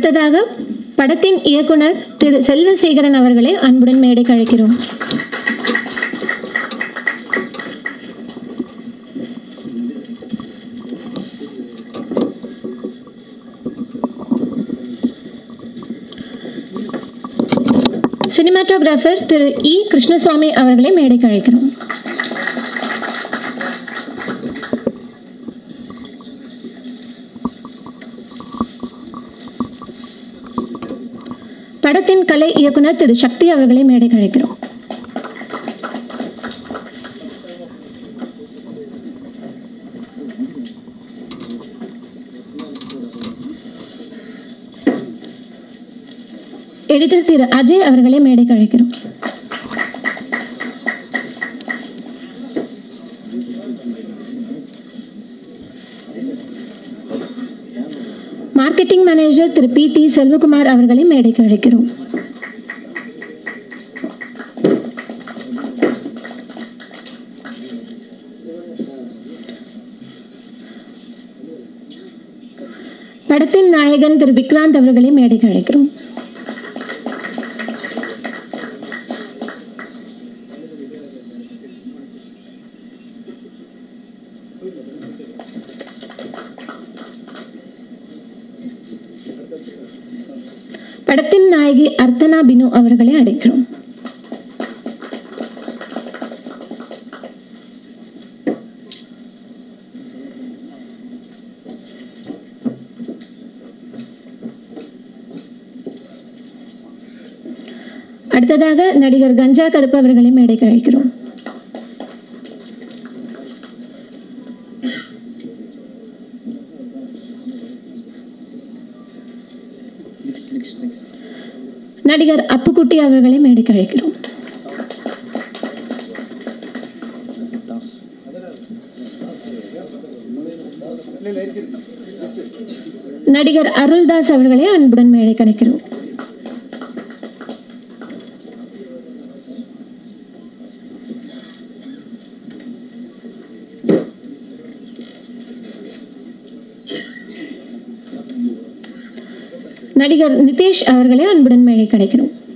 அடுத்ததாக படத்தின் இயக்குனர் திரு செல்வசேகரன் அவர்களை அன்புடன் மேடைக்கு அழைக்கிறோம் சினிமாட்டோகிராஃபர் திரு இ கிருஷ்ணசுவாமி அவர்களை மேடைக்கு அழைக்கிறோம் படத்தின் கலை இயக்குனர் திரு சக்தி அவர்களை மேடைக்கு அழைக்கிறோம் எடிட்டர் திரு அஜய் அவர்களை மேடைக்கு அழைக்கிறோம் மார்க்கெட்டிங் மேனேஜர் திரு பி டி செல்வகுமார் அவர்களை மேடைக்கு அழைக்கிறோம் படத்தின் நாயகன் திரு விக்ராந்த் அவர்களை மேடைக்கு அழைக்கிறோம் படத்தின் நாயகி அர்த்தனா பினு அவர்களை அழைக்கிறோம் அடுத்ததாக நடிகர் கஞ்சா கருப்பு அவர்களை மேடைக்கு அழைக்கிறோம் நடிகர் அப்புக்குட்டி அவர்களை மேடைக்கு அழைக்கிறோம் நடிகர் அருள்தாஸ் அவர்களை அன்புடன் மேடைக்கு அழைக்கிறோம் நடிகர் நிதேஷ் அவர்களை அன்புடன் மேடைக்கு அழைக்கிறோம்